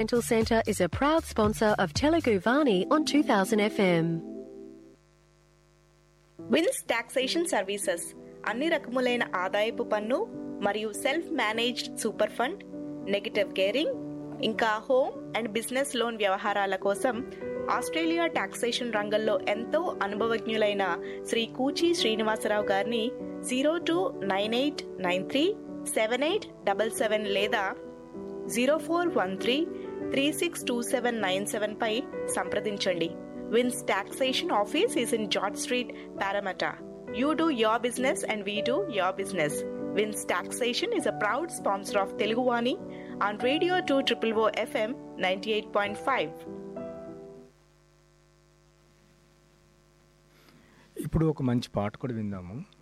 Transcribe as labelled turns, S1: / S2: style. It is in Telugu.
S1: Dental Centre is a proud sponsor of Telugu Vani on 2000 FM.
S2: Vins taxation services అన్ని రకములైన ఆదాయపు పన్ను మరియు self managed super fund negative gearing ఇంకా హోమ్ అండ్ బిజినెస్ లోన్ వ్యవహారాల కోసం ఆస్ట్రేలియా టాక్సేషన్ రంగంలో ఎంతో అనుభవజ్ఞులైన శ్రీ కూచి శ్రీనివాసరావు గారిని zero two nine eight nine three seven eight double seven లేదా zero four one three three six two seven nine seven పై సంప్రదించండి Vins taxation office is in George street Parramatta you do your business and we do your business Vins taxation is a proud sponsor of Teluguvani on radio two triple O FM ninety eight point five
S3: ఇప్పుడు ఒక మంచి పాట కూడా విందాము